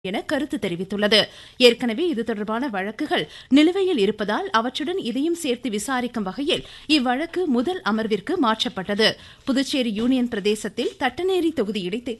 என கருத்து தெரிவித்துள்ளது ஏற்கனவே இது தொடர்பான வழக்குகள் நிலுவையில் இருப்பதால் அவற்றுடன் இதையும் சேர்த்து விசாரிக்கும் வகையில் இவ்வழக்கு முதல் அமர்விற்கு மாற்றப்பட்டது புதுச்சேரி யூனியன் பிரதேசத்தில் தட்டநேரி தொகுதி இடைத்தே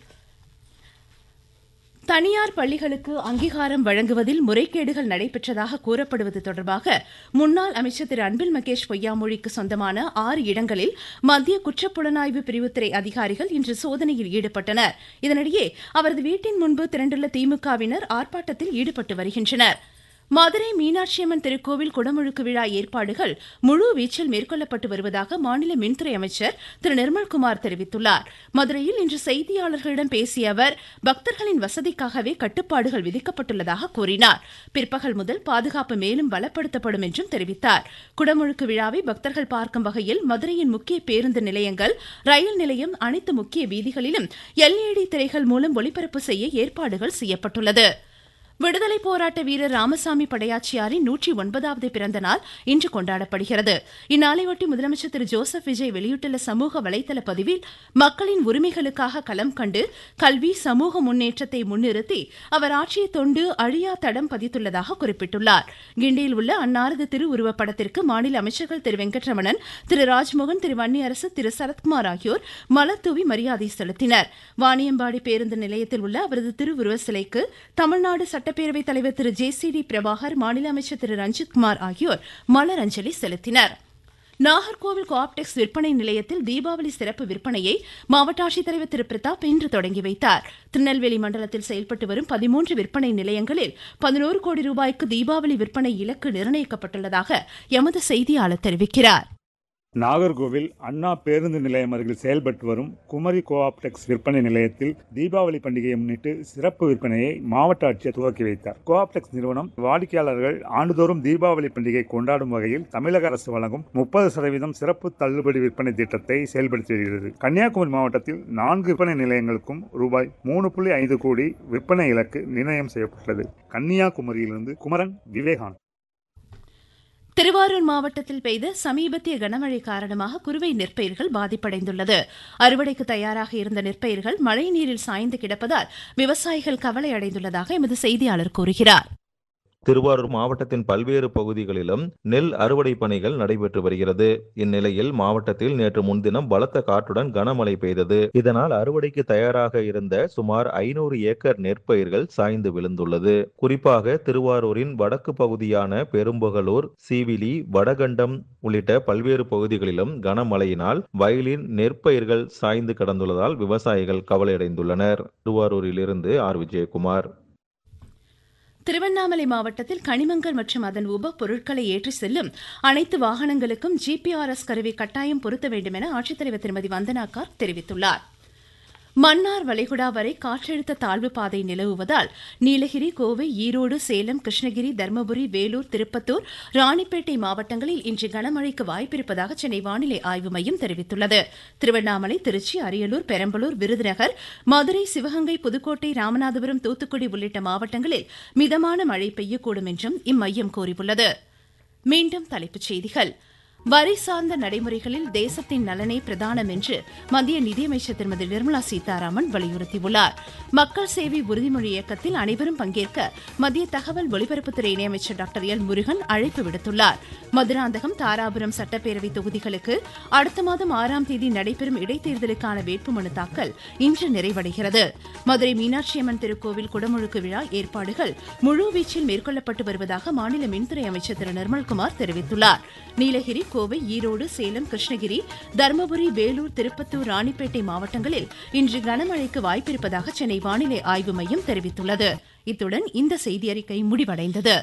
தனியார் பள்ளிகளுக்கு அங்கீகாரம் வழங்குவதில் முறைகேடுகள் நடைபெற்றதாக கூறப்படுவது தொடர்பாக முன்னாள் அமைச்சர் திரு அன்பில் மகேஷ் பொய்யாமொழிக்கு சொந்தமான ஆறு இடங்களில் மத்திய குற்றப்புலனாய்வு பிரிவுத்துறை அதிகாரிகள் இன்று சோதனையில் ஈடுபட்டனர் இதனிடையே அவரது வீட்டின் முன்பு திரண்டுள்ள திமுகவினர் ஆர்ப்பாட்டத்தில் ஈடுபட்டு வருகின்றனர் மதுரை மீனாட்சியம்மன் திருக்கோவில் குடமுழுக்கு விழா ஏற்பாடுகள் முழு வீச்சில் மேற்கொள்ளப்பட்டு வருவதாக மாநில மின்துறை அமைச்சர் திரு நிர்மல்குமார் தெரிவித்துள்ளார் மதுரையில் இன்று செய்தியாளர்களிடம் பேசிய அவர் பக்தர்களின் வசதிக்காகவே கட்டுப்பாடுகள் விதிக்கப்பட்டுள்ளதாக கூறினார் பிற்பகல் முதல் பாதுகாப்பு மேலும் பலப்படுத்தப்படும் என்றும் தெரிவித்தார் குடமுழுக்கு விழாவை பக்தர்கள் பார்க்கும் வகையில் மதுரையின் முக்கிய பேருந்து நிலையங்கள் ரயில் நிலையம் அனைத்து முக்கிய வீதிகளிலும் எல்இடி திரைகள் மூலம் ஒளிபரப்பு செய்ய ஏற்பாடுகள் செய்யப்பட்டுள்ளது விடுதலை போராட்ட வீரர் ராமசாமி படையாச்சியாரின் நூற்றி ஒன்பதாவது பிறந்த நாள் இன்று கொண்டாடப்படுகிறது இந்நாளையொட்டி முதலமைச்சர் திரு ஜோசப் விஜய் வெளியிட்டுள்ள சமூக வலைதள பதிவில் மக்களின் உரிமைகளுக்காக களம் கண்டு கல்வி சமூக முன்னேற்றத்தை முன்னிறுத்தி அவர் ஆற்றிய தொண்டு அழியா தடம் பதித்துள்ளதாக குறிப்பிட்டுள்ளார் கிண்டியில் உள்ள அன்னாரது திருவுருவப் படத்திற்கு மாநில அமைச்சர்கள் திரு வெங்கட்ரமணன் திரு ராஜ்மோகன் திரு வன்னியரசு திரு சரத்குமார் ஆகியோர் மலர் தூவி மரியாதை செலுத்தினர் வாணியம்பாடி பேருந்து நிலையத்தில் உள்ள அவரது திருவுருவ சிலைக்கு தமிழ்நாடு சட்ட சட்டப்பேரவைத் தலைவர் திரு ஜே சி டி பிரபாகர் மாநில அமைச்சர் திரு ரஞ்சித்குமார் ஆகியோர் மலர் அஞ்சலி செலுத்தினர் நாகர்கோவில் கோஆப்டெக்ஸ் விற்பனை நிலையத்தில் தீபாவளி சிறப்பு விற்பனையை மாவட்ட ஆட்சித்தலைவர் திரு பிரதாப் இன்று தொடங்கி வைத்தார் திருநெல்வேலி மண்டலத்தில் செயல்பட்டு வரும் பதிமூன்று விற்பனை நிலையங்களில் பதினோரு கோடி ரூபாய்க்கு தீபாவளி விற்பனை இலக்கு நிர்ணயிக்கப்பட்டுள்ளதாக எமது செய்தியாளர் தெரிவிக்கிறார் நாகர்கோவில் அண்ணா பேருந்து நிலையம் அருகில் செயல்பட்டு வரும் குமரி கோஆப்டெக்ஸ் விற்பனை நிலையத்தில் தீபாவளி பண்டிகையை முன்னிட்டு சிறப்பு விற்பனையை மாவட்ட ஆட்சியர் துவக்கி வைத்தார் கோஆப்டெக்ஸ் நிறுவனம் வாடிக்கையாளர்கள் ஆண்டுதோறும் தீபாவளி பண்டிகை கொண்டாடும் வகையில் தமிழக அரசு வழங்கும் முப்பது சதவீதம் சிறப்பு தள்ளுபடி விற்பனை திட்டத்தை செயல்படுத்தி வருகிறது கன்னியாகுமரி மாவட்டத்தில் நான்கு விற்பனை நிலையங்களுக்கும் ரூபாய் மூணு புள்ளி ஐந்து கோடி விற்பனை இலக்கு நிர்ணயம் செய்யப்பட்டுள்ளது கன்னியாகுமரியிலிருந்து குமரன் விவேகானந்த் திருவாரூர் மாவட்டத்தில் பெய்த சமீபத்திய கனமழை காரணமாக குறுவை நெற்பயிர்கள் பாதிப்படைந்துள்ளது அறுவடைக்கு தயாராக இருந்த நெற்பயிர்கள் மழை நீரில் சாய்ந்து கிடப்பதால் விவசாயிகள் கவலை அடைந்துள்ளதாக எமது செய்தியாளர் கூறுகிறார் திருவாரூர் மாவட்டத்தின் பல்வேறு பகுதிகளிலும் நெல் அறுவடை பணிகள் நடைபெற்று வருகிறது இந்நிலையில் மாவட்டத்தில் நேற்று முன்தினம் பலத்த காற்றுடன் கனமழை பெய்தது இதனால் அறுவடைக்கு தயாராக இருந்த சுமார் ஐநூறு ஏக்கர் நெற்பயிர்கள் சாய்ந்து விழுந்துள்ளது குறிப்பாக திருவாரூரின் வடக்கு பகுதியான பெரும்புகலூர் சீவிலி வடகண்டம் உள்ளிட்ட பல்வேறு பகுதிகளிலும் கனமழையினால் வயலின் நெற்பயிர்கள் சாய்ந்து கிடந்துள்ளதால் விவசாயிகள் கவலையடைந்துள்ளனர் திருவாரூரிலிருந்து ஆர் விஜயகுமார் திருவண்ணாமலை மாவட்டத்தில் கனிமங்கள் மற்றும் அதன் உப பொருட்களை ஏற்றி செல்லும் அனைத்து வாகனங்களுக்கும் ஜிபிஆர்எஸ் கருவி கட்டாயம் பொருத்த வேண்டும் என ஆட்சித்தலைவர் திருமதி வந்தனா கார்க் தெரிவித்துள்ளார் மன்னார் வளைகுடா வரை காற்றழுத்த தாழ்வு பாதை நிலவுவதால் நீலகிரி கோவை ஈரோடு சேலம் கிருஷ்ணகிரி தருமபுரி வேலூர் திருப்பத்தூர் ராணிப்பேட்டை மாவட்டங்களில் இன்று கனமழைக்கு வாய்ப்பிருப்பதாக சென்னை வானிலை ஆய்வு மையம் தெரிவித்துள்ளது திருவண்ணாமலை திருச்சி அரியலூர் பெரம்பலூர் விருதுநகர் மதுரை சிவகங்கை புதுக்கோட்டை ராமநாதபுரம் தூத்துக்குடி உள்ளிட்ட மாவட்டங்களில் மிதமான மழை பெய்யக்கூடும் என்றும் இம்மையம் கூறியுள்ளது மீண்டும் தலைப்புச் செய்திகள் வரி சார்ந்த நடைமுறைகளில் தேசத்தின் நலனே பிரதானம் என்று மத்திய நிதியமைச்சர் திருமதி நிர்மலா சீதாராமன் வலியுறுத்தியுள்ளார் மக்கள் சேவை உறுதிமொழி இயக்கத்தில் அனைவரும் பங்கேற்க மத்திய தகவல் ஒலிபரப்புத்துறை இணையமைச்சர் டாக்டர் எல் முருகன் அழைப்பு விடுத்துள்ளார் மதுராந்தகம் தாராபுரம் சட்டப்பேரவை தொகுதிகளுக்கு அடுத்த மாதம் ஆறாம் தேதி நடைபெறும் இடைத்தேர்தலுக்கான வேட்புமனு தாக்கல் இன்று நிறைவடைகிறது மதுரை மீனாட்சியம்மன் திருக்கோவில் குடமுழுக்கு விழா ஏற்பாடுகள் முழுவீச்சில் மேற்கொள்ளப்பட்டு வருவதாக மாநில மின்துறை அமைச்சர் திரு நிர்மல்குமார் தெரிவித்துள்ளார் நீலகிரி கோவை ஈரோடு சேலம் கிருஷ்ணகிரி தருமபுரி வேலூர் திருப்பத்தூர் ராணிப்பேட்டை மாவட்டங்களில் இன்று கனமழைக்கு வாய்ப்பிருப்பதாக சென்னை வானிலை ஆய்வு மையம் தெரிவித்துள்ளது இத்துடன் இந்த செய்தியறிக்கை முடிவடைந்தது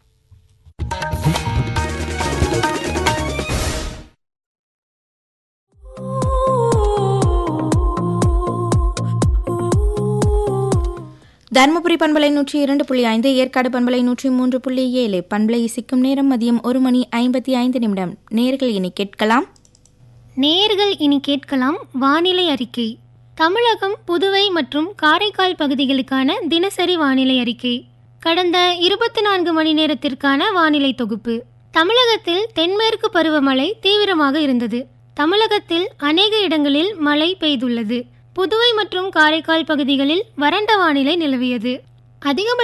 தருமபுரி பண்பலை நூற்றி இரண்டு புள்ளி ஐந்து ஏற்காடு பண்பலை நூற்றி மூன்று புள்ளி ஏழு பண்பலை இசைக்கும் நேரம் மதியம் ஒரு மணி ஐம்பத்தி ஐந்து நிமிடம் நேர்கள் இனி கேட்கலாம் நேர்கள் இனி கேட்கலாம் வானிலை அறிக்கை தமிழகம் புதுவை மற்றும் காரைக்கால் பகுதிகளுக்கான தினசரி வானிலை அறிக்கை கடந்த இருபத்தி நான்கு மணி நேரத்திற்கான வானிலை தொகுப்பு தமிழகத்தில் தென்மேற்கு பருவமழை தீவிரமாக இருந்தது தமிழகத்தில் அநேக இடங்களில் மழை பெய்துள்ளது புதுவை மற்றும் காரைக்கால் பகுதிகளில் வறண்ட வானிலை நிலவியது அதிகபட்ச